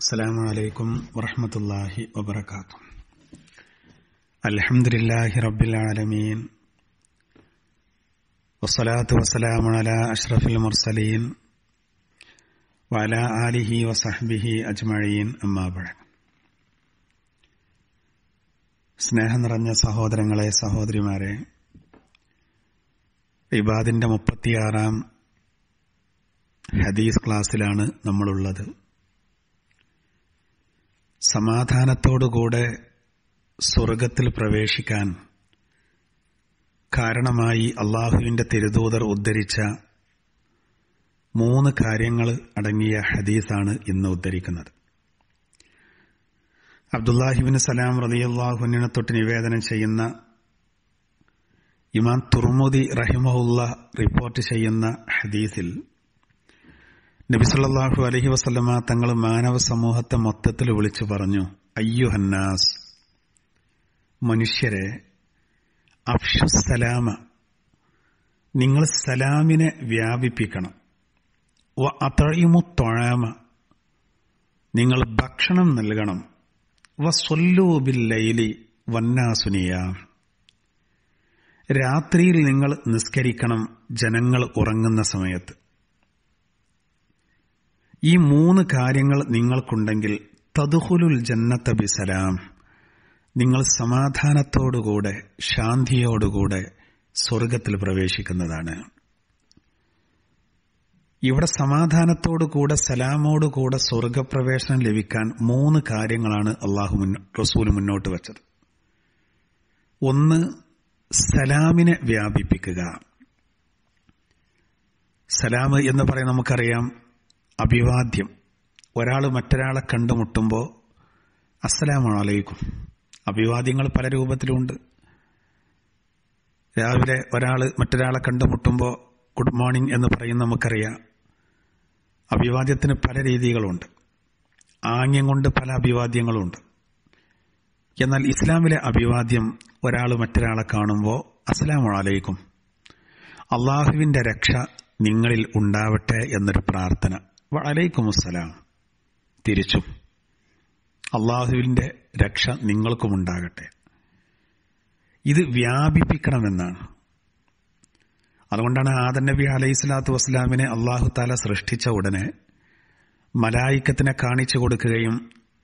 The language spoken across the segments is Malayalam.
السلام عليكم ورحمة الله وبركاته الحمد لله رب العالمين والصلاة والسلام على أشرف المرسلين وعلى آله وصحبه أجمعين أما بعد സ്നേഹം നിറഞ്ഞ സഹോദരങ്ങളെ സഹോദരിമാരെ ഇബാദിന്റെ മുപ്പത്തിയാറാം ഹദീസ് ക്ലാസ്സിലാണ് നമ്മളുള്ളത് സമാധാനത്തോടുകൂടെ സ്വർഗത്തിൽ പ്രവേശിക്കാൻ കാരണമായി അള്ളാഹുവിന്റെ തിരുദൂതർ ഉദ്ധരിച്ച മൂന്ന് കാര്യങ്ങൾ അടങ്ങിയ ഹദീസാണ് ഇന്ന് ഉദ്ധരിക്കുന്നത് അബ്ദുല്ലാഹിബിൻ സലാം റലിയല്ലാഹുവിനെ തൊട്ട് നിവേദനം ചെയ്യുന്ന ഇമാം തുർമുദി റഹിമഹുല്ല റിപ്പോർട്ട് ചെയ്യുന്ന ഹദീസിൽ നബിസുല്ലാഹു അലഹി വസ്ലമ തങ്ങൾ മാനവ സമൂഹത്തെ മൊത്തത്തിൽ വിളിച്ചു പറഞ്ഞു അയ്യുഹന്നാസ് മനുഷ്യരെ അഫ്ഷുസലാമ നിങ്ങൾ സലാമിനെ വ്യാപിപ്പിക്കണം വ അത്തഴിമു തൊഴാമ നിങ്ങൾ ഭക്ഷണം നൽകണം വ സൊല്ലൂബില്ലൈലി വന്നാസുനിയ രാത്രിയിൽ നിങ്ങൾ നിസ്കരിക്കണം ജനങ്ങൾ ഉറങ്ങുന്ന സമയത്ത് ഈ മൂന്ന് കാര്യങ്ങൾ നിങ്ങൾക്കുണ്ടെങ്കിൽ തതുഹുലുൽ ജന്നത്ത ബിസലാം നിങ്ങൾ സമാധാനത്തോടുകൂടെ ശാന്തിയോടുകൂടെ സ്വർഗത്തിൽ പ്രവേശിക്കുന്നതാണ് ഇവിടെ സമാധാനത്തോടുകൂടെ സലാമോടുകൂടെ സ്വർഗപ്രവേശനം ലഭിക്കാൻ മൂന്ന് കാര്യങ്ങളാണ് അള്ളാഹു റസൂൽ മുന്നോട്ട് വച്ചത് ഒന്ന് സലാമിനെ വ്യാപിപ്പിക്കുക സലാം എന്ന് പറയാൻ നമുക്കറിയാം അഭിവാദ്യം ഒരാൾ മറ്റൊരാളെ കണ്ടുമുട്ടുമ്പോൾ അസ്സലാമലൈക്കും അഭിവാദ്യങ്ങൾ പല രൂപത്തിലുണ്ട് രാവിലെ ഒരാൾ മറ്റൊരാളെ കണ്ടുമുട്ടുമ്പോൾ ഗുഡ് മോർണിംഗ് എന്ന് പറയുന്ന നമുക്കറിയാം അഭിവാദ്യത്തിന് പല രീതികളുണ്ട് ആംഗ്യം കൊണ്ട് പല അഭിവാദ്യങ്ങളുണ്ട് എന്നാൽ ഇസ്ലാമിലെ അഭിവാദ്യം ഒരാൾ മറ്റൊരാളെ കാണുമ്പോൾ അസ്സലാമലൈക്കും അള്ളാഹുവിന്റെ രക്ഷ നിങ്ങളിൽ ഉണ്ടാവട്ടെ എന്നൊരു പ്രാർത്ഥന വലൈക്കുമുസ്സലാം തിരിച്ചും അള്ളാഹുവിന്റെ രക്ഷ നിങ്ങൾക്കുമുണ്ടാകട്ടെ ഇത് വ്യാപിപ്പിക്കണമെന്നാണ് അതുകൊണ്ടാണ് ആദൻ നബി അലൈഹി സ്വലാത്തു വസ്സലാമിനെ അള്ളാഹു താല സൃഷ്ടിച്ച ഉടനെ മലായിക്കത്തിനെ കാണിച്ചു കൊടുക്കുകയും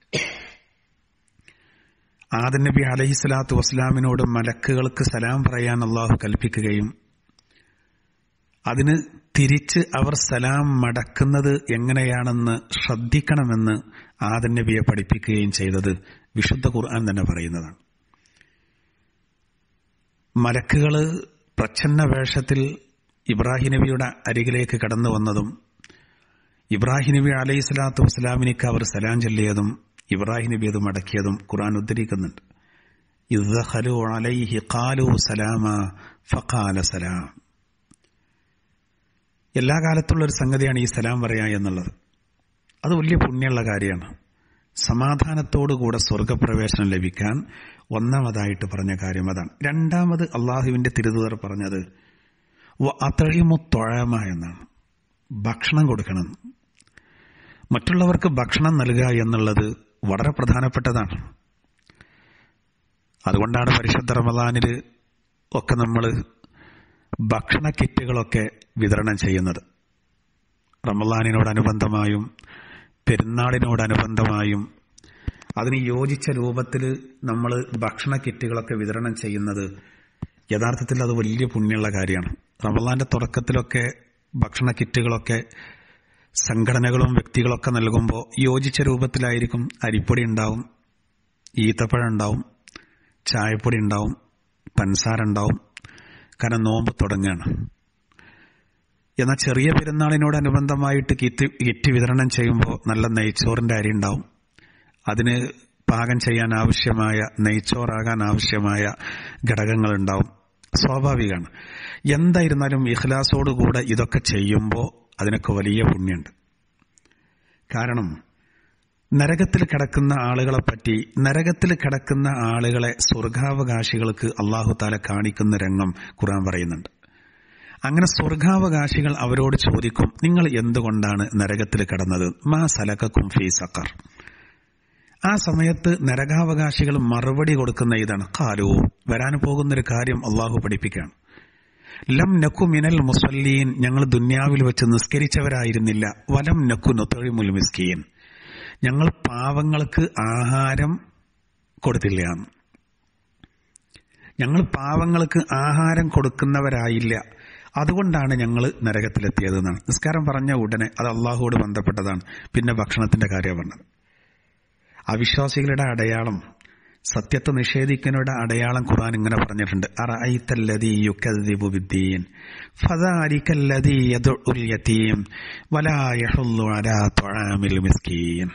ആദൻ നബി അലൈഹി സ്വലാത്തു വസ്സലാമിനോട് മലക്കുകൾക്ക് സലാം പറയാൻ അള്ളാഹു കൽപ്പിക്കുകയും അതിന് തിരിച്ച് അവർ സലാം മടക്കുന്നത് എങ്ങനെയാണെന്ന് ശ്രദ്ധിക്കണമെന്ന് ആദൻ നബിയെ പഠിപ്പിക്കുകയും ചെയ്തത് വിശുദ്ധ ഖുർആൻ തന്നെ പറയുന്നതാണ് മലക്കുകള് പ്രച്ഛന്ന വേഷത്തിൽ ഇബ്രാഹിം നബിയുടെ അരികിലേക്ക് കടന്നു വന്നതും ഇബ്രാഹിം നബി അലൈഹി സ്വലാത്തു വസ്സലാമിനിക്ക് അവർ സലാം ചൊല്ലിയതും ഇബ്രാഹിം നബി അത് മടക്കിയതും ഖുർആൻ ഉദ്ധരിക്കുന്നുണ്ട് ഇദ്ഖലു അലൈഹി ഖാലു സലാമ ഫഖാല സലാം എല്ലാ കാലത്തുള്ള ഒരു സംഗതിയാണ് ഈ സലാം പറയാ എന്നുള്ളത് അത് വലിയ പുണ്യമുള്ള കാര്യമാണ് സമാധാനത്തോടുകൂടെ സ്വർഗപ്രവേശനം ലഭിക്കാൻ ഒന്നാമതായിട്ട് പറഞ്ഞ കാര്യം അതാണ് രണ്ടാമത് അള്ളാഹുവിന്റെ തിരുതുതർ പറഞ്ഞത് അത്തഴിമു തൊഴമ എന്നാണ് ഭക്ഷണം കൊടുക്കണം മറ്റുള്ളവർക്ക് ഭക്ഷണം നൽകുക എന്നുള്ളത് വളരെ പ്രധാനപ്പെട്ടതാണ് അതുകൊണ്ടാണ് പരിശുദ്ധ റമദാനിൽ ഒക്കെ നമ്മൾ ഭക്ഷണ കിറ്റുകളൊക്കെ വിതരണം ചെയ്യുന്നത് റമദാനിനോടനുബന്ധമായും പെരുന്നാളിനോടനുബന്ധമായും അതിന് യോജിച്ച രൂപത്തിൽ നമ്മൾ ഭക്ഷണ കിറ്റുകളൊക്കെ വിതരണം ചെയ്യുന്നത് യഥാർത്ഥത്തിൽ അത് വലിയ പുണ്യമുള്ള കാര്യമാണ് റമദാന്റെ തുടക്കത്തിലൊക്കെ ഭക്ഷണ കിറ്റുകളൊക്കെ സംഘടനകളും വ്യക്തികളൊക്കെ നൽകുമ്പോൾ യോജിച്ച രൂപത്തിലായിരിക്കും അരിപ്പൊടി ഉണ്ടാവും ഈത്തപ്പഴം ഉണ്ടാവും ചായപ്പൊടി ഉണ്ടാവും പൻസാര ഉണ്ടാവും കാരണം നോമ്പ് തുടങ്ങുകയാണ് എന്നാൽ ചെറിയ പെരുന്നാളിനോടനുബന്ധമായിട്ട് കിറ്റ് കിറ്റ് വിതരണം ചെയ്യുമ്പോൾ നല്ല നെയ്ച്ചോറിന്റെ അരി ഉണ്ടാവും അതിന് പാകം ചെയ്യാൻ ആവശ്യമായ നെയ്ച്ചോറാകാൻ ആവശ്യമായ ഘടകങ്ങൾ ഉണ്ടാവും സ്വാഭാവികമാണ് എന്തായിരുന്നാലും ഇഖ്ലാസോടുകൂടെ ഇതൊക്കെ ചെയ്യുമ്പോൾ അതിനൊക്കെ വലിയ പുണ്യമുണ്ട് കാരണം നരകത്തിൽ കിടക്കുന്ന ആളുകളെ പറ്റി നരകത്തിൽ കിടക്കുന്ന ആളുകളെ സ്വർഗാവകാശികൾക്ക് അള്ളാഹു താല കാണിക്കുന്ന രംഗം ഖുർആൻ പറയുന്നുണ്ട് അങ്ങനെ സ്വർഗാവകാശികൾ അവരോട് ചോദിക്കും നിങ്ങൾ എന്തുകൊണ്ടാണ് നരകത്തിൽ കിടന്നത് മാ സലക്കും ഫീ സക്കർ ആ സമയത്ത് നരകാവകാശികൾ മറുപടി കൊടുക്കുന്ന ഇതാണ് കാലു വരാൻ പോകുന്നൊരു കാര്യം അള്ളാഹു പഠിപ്പിക്കുകയാണ് ലം നക്കു മിനൽ മുസല്ലീൻ ഞങ്ങൾ ദുന്യാവിൽ വെച്ച് നിസ്കരിച്ചവരായിരുന്നില്ല വലം നക്കു നൊത്തൊഴിമുൽ മിസ്കീൻ ഞങ്ങൾ പാവങ്ങൾക്ക് ആഹാരം കൊടുത്തില്ല ഞങ്ങൾ പാവങ്ങൾക്ക് ആഹാരം കൊടുക്കുന്നവരായില്ല അതുകൊണ്ടാണ് ഞങ്ങൾ നരകത്തിലെത്തിയത് എന്നാണ് നിസ്കാരം പറഞ്ഞ ഉടനെ അത് അള്ളാഹുവോട് ബന്ധപ്പെട്ടതാണ് പിന്നെ ഭക്ഷണത്തിന്റെ കാര്യം പറഞ്ഞത് അവിശ്വാസികളുടെ അടയാളം സത്യത്തെ നിഷേധിക്കുന്നവരുടെ അടയാളം ഖുർആൻ ഇങ്ങനെ പറഞ്ഞിട്ടുണ്ട് അറഅയ്തല്ലദീ യുകദ്ദിബു ബിദ്ദീൻ ഫദാലികല്ലദീ യദ്ഉൽ യതീം വലാ യഹുല്ലു അലാ തുആമിൽ മിസ്കീൻ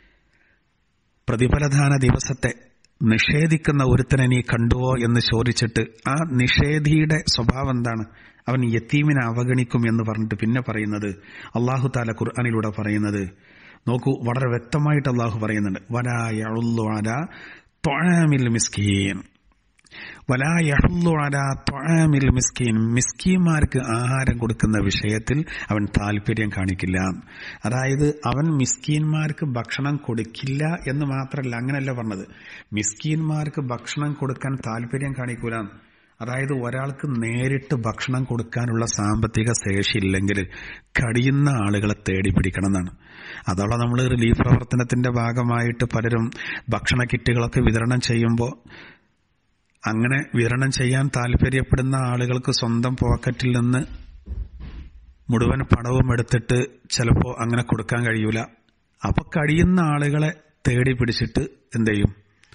പ്രതിഫലദാന ദിവസത്തെ നിഷേധിക്കുന്ന ഒരുത്തനെ നീ കണ്ടുവോ എന്ന് ചോദിച്ചിട്ട് ആ നിഷേധിയുടെ സ്വഭാവം എന്താണ് അവൻ യത്തീമിനെ അവഗണിക്കും എന്ന് പറഞ്ഞിട്ട് പിന്നെ പറയുന്നത് അള്ളാഹു താല ഖുർആാനിലൂടെ പറയുന്നത് നോക്കൂ വളരെ വ്യക്തമായിട്ട് അള്ളാഹു പറയുന്നുണ്ട് വലായുള്ളു അല തൊഴാമിൽ മിസ്കീൻ വലായുള്ളു അല തൊഴാമിൽ മിസ്കീൻ മിസ്കീന്മാർക്ക് ആഹാരം കൊടുക്കുന്ന വിഷയത്തിൽ അവൻ താല്പര്യം കാണിക്കില്ല അതായത് അവൻ മിസ്കീന്മാർക്ക് ഭക്ഷണം കൊടുക്കില്ല എന്ന് മാത്രമല്ല അങ്ങനെയല്ല പറഞ്ഞത് മിസ്കീന്മാർക്ക് ഭക്ഷണം കൊടുക്കാൻ താല്പര്യം കാണിക്കൂല അതായത് ഒരാൾക്ക് നേരിട്ട് ഭക്ഷണം കൊടുക്കാനുള്ള സാമ്പത്തിക ശേഷി ഇല്ലെങ്കിൽ കഴിയുന്ന ആളുകളെ തേടി പിടിക്കണം എന്നാണ് അതോടെ നമ്മൾ റിലീഫ് പ്രവർത്തനത്തിന്റെ ഭാഗമായിട്ട് പലരും ഭക്ഷണ കിറ്റുകളൊക്കെ വിതരണം ചെയ്യുമ്പോൾ അങ്ങനെ വിതരണം ചെയ്യാൻ താല്പര്യപ്പെടുന്ന ആളുകൾക്ക് സ്വന്തം പോക്കറ്റിൽ നിന്ന് മുഴുവൻ പണവും എടുത്തിട്ട് ചിലപ്പോൾ അങ്ങനെ കൊടുക്കാൻ കഴിയൂല അപ്പൊ കഴിയുന്ന ആളുകളെ തേടി പിടിച്ചിട്ട് എന്ത് ചെയ്യും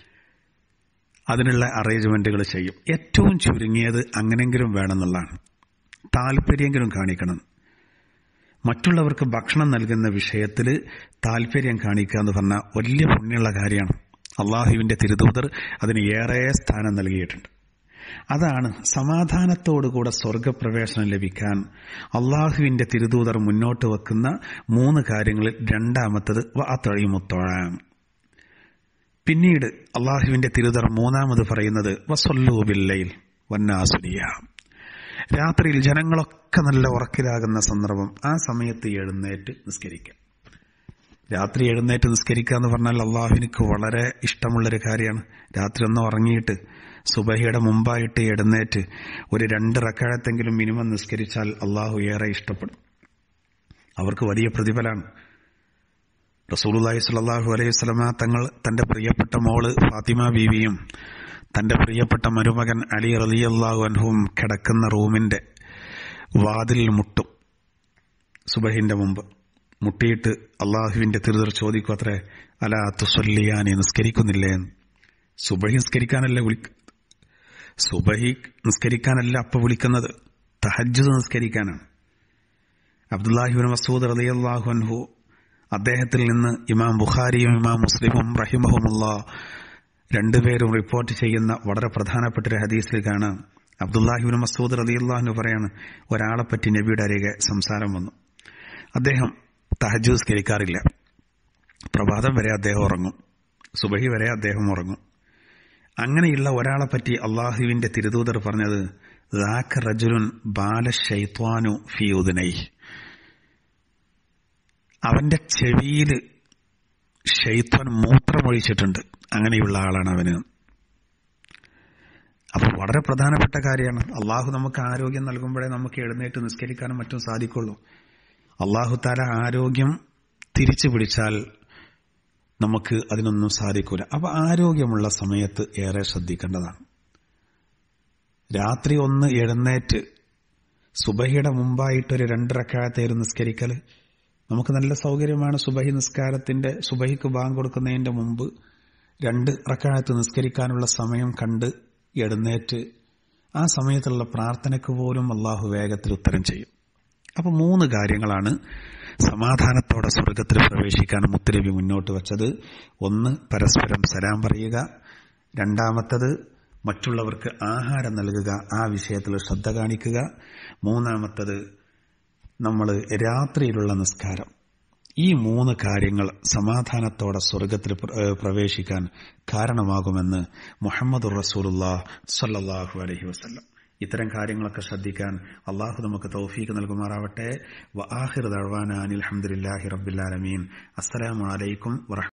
അതിനുള്ള അറേഞ്ച്മെന്റുകൾ ചെയ്യും ഏറ്റവും ചുരുങ്ങിയത് അങ്ങനെങ്കിലും വേണമെന്നുള്ളതാണ് താല്പര്യമെങ്കിലും കാണിക്കണം മറ്റുള്ളവർക്ക് ഭക്ഷണം നൽകുന്ന വിഷയത്തിൽ താല്പര്യം കാണിക്കുക എന്ന് പറഞ്ഞാൽ വലിയ പുണ്യമുള്ള കാര്യമാണ് അള്ളാഹുവിന്റെ തിരുദൂതർ അതിന് ഏറെ സ്ഥാനം നൽകിയിട്ടുണ്ട് അതാണ് സമാധാനത്തോടുകൂടെ സ്വർഗപ്രവേശനം ലഭിക്കാൻ അള്ളാഹുവിന്റെ തിരുദൂതർ മുന്നോട്ട് വെക്കുന്ന മൂന്ന് കാര്യങ്ങളിൽ രണ്ടാമത്തത് വാത്തഴിമുത്തോഴാം പിന്നീട് അള്ളാഹുവിന്റെ തിരുതർ മൂന്നാമത് പറയുന്നത് വസല്ലൂബില്ലയിൽ വന്നാസുലിയ രാത്രിയിൽ ജനങ്ങളൊക്കെ നല്ല ഉറക്കിലാകുന്ന സന്ദർഭം ആ സമയത്ത് എഴുന്നേറ്റ് നിസ്കരിക്കാം രാത്രി എഴുന്നേറ്റ് നിസ്കരിക്കുക എന്ന് പറഞ്ഞാൽ അള്ളാഹുവിനിക്ക് വളരെ ഇഷ്ടമുള്ളൊരു കാര്യമാണ് രാത്രി ഒന്ന് ഉറങ്ങിയിട്ട് സുബഹിയുടെ മുമ്പായിട്ട് എഴുന്നേറ്റ് ഒരു രണ്ട് റക്കാഴത്തെങ്കിലും മിനിമം നിസ്കരിച്ചാൽ അള്ളാഹു ഏറെ ഇഷ്ടപ്പെടും അവർക്ക് വലിയ പ്രതിഫലമാണ് റസൂലുല്ലാഹി സ്വല്ലല്ലാഹു അലൈഹി വസല്ലമ തങ്ങൾ തന്റെ പ്രിയപ്പെട്ട മോള് ഫാത്തിമ ബീവിയും തന്റെ പ്രിയപ്പെട്ട മരുമകൻ അലി റളിയല്ലാഹു അൻഹുവും കിടക്കുന്ന റൂമിന്റെ വാതിൽ മുട്ടും സുബഹിന്റെ മുമ്പ് മുട്ടിയിട്ട് അള്ളാഹുവിന്റെ തിരുതർ ചോദിക്കും അത്രേ അല തുസല്ലിയാനി നിസ്കരിക്കുന്നില്ലേ സുബഹി നിസ്കരിക്കാനല്ല വിളിക്ക സുബഹി നിസ്കരിക്കാനല്ല അപ്പ വിളിക്കുന്നത് തഹജ്ജുദ് നിസ്കരിക്കാനാണ് അബ്ദുല്ലാഹിബിൻ മസൂദ് റളിയല്ലാഹു അൻഹു അദ്ദേഹത്തിൽ നിന്ന് ഇമാം ബുഖാരിയും ഇമാം മുസ്ലിമും റഹിമഹുമുള്ള രണ്ടുപേരും റിപ്പോർട്ട് ചെയ്യുന്ന വളരെ പ്രധാനപ്പെട്ട ഒരു ഹദീസിൽ കാണാം അബ്ദുല്ലാഹിബിൻ മസൂദ് റലിയുള്ളാഹു പറയാണ് ഒരാളെ പറ്റി നബിയുടെ അരികെ സംസാരം വന്നു അദ്ദേഹം തഹജു സ്കരിക്കാറില്ല പ്രഭാതം വരെ അദ്ദേഹം ഉറങ്ങും സുബഹി വരെ അദ്ദേഹം ഉറങ്ങും അങ്ങനെയുള്ള ഒരാളെ പറ്റി അള്ളാഹുവിന്റെ തിരുദൂതർ പറഞ്ഞത് റജുലുൻ ബാല ഷൈത്വാനു ഫിയുദനൈ അവന്റെ ചെവിയിൽ ഷെയ്ത്താൻ മൂത്രമൊഴിച്ചിട്ടുണ്ട് അങ്ങനെയുള്ള ആളാണ് അവന് അപ്പൊ വളരെ പ്രധാനപ്പെട്ട കാര്യമാണ് അള്ളാഹു നമുക്ക് ആരോഗ്യം നൽകുമ്പോഴേ നമുക്ക് എഴുന്നേറ്റ് നിസ്കരിക്കാനും മറ്റും സാധിക്കുള്ളൂ അള്ളാഹു താല ആരോഗ്യം തിരിച്ചു പിടിച്ചാൽ നമുക്ക് അതിനൊന്നും സാധിക്കൂല അപ്പൊ ആരോഗ്യമുള്ള സമയത്ത് ഏറെ ശ്രദ്ധിക്കേണ്ടതാണ് രാത്രി ഒന്ന് എഴുന്നേറ്റ് സുബഹിയുടെ മുമ്പായിട്ടൊരു രണ്ടരക്കാലത്തേര് നിസ്കരിക്കല് നമുക്ക് നല്ല സൗകര്യമാണ് സുബഹി നിസ്കാരത്തിന്റെ സുബഹിക്ക് ബാങ്ക് കൊടുക്കുന്നതിന്റെ മുമ്പ് രണ്ട് റക്കാഴത്ത് നിസ്കരിക്കാനുള്ള സമയം കണ്ട് എഴുന്നേറ്റ് ആ സമയത്തുള്ള പ്രാർത്ഥനയ്ക്ക് പോലും അള്ളാഹു വേഗത്തിൽ ഉത്തരം ചെയ്യും അപ്പൊ മൂന്ന് കാര്യങ്ങളാണ് സമാധാനത്തോടെ സ്വർഗത്തിൽ പ്രവേശിക്കാൻ മുത്തരബി മുന്നോട്ട് വച്ചത് ഒന്ന് പരസ്പരം സലാം പറയുക രണ്ടാമത്തത് മറ്റുള്ളവർക്ക് ആഹാരം നൽകുക ആ വിഷയത്തിൽ ശ്രദ്ധ കാണിക്കുക മൂന്നാമത്തത് നമ്മൾ രാത്രിയിലുള്ള നിസ്കാരം ഈ മൂന്ന് കാര്യങ്ങൾ സമാധാനത്തോടെ സ്വർഗത്തിൽ പ്രവേശിക്കാൻ കാരണമാകുമെന്ന് മുഹമ്മദ് റസൂലുള്ള സല്ലാഹു അലഹി വസ്ല്ലം ഇത്തരം കാര്യങ്ങളൊക്കെ ശ്രദ്ധിക്കാൻ അള്ളാഹു നമുക്ക് തൗഫീക്ക് നൽകുമാറാവട്ടെ വ ആഹിർ ദഴവാന അനിൽ അഹമ്മദില്ലാഹി റബ്ബില്ലാലമീൻ അസ്സലാമലൈക്കും വറഹ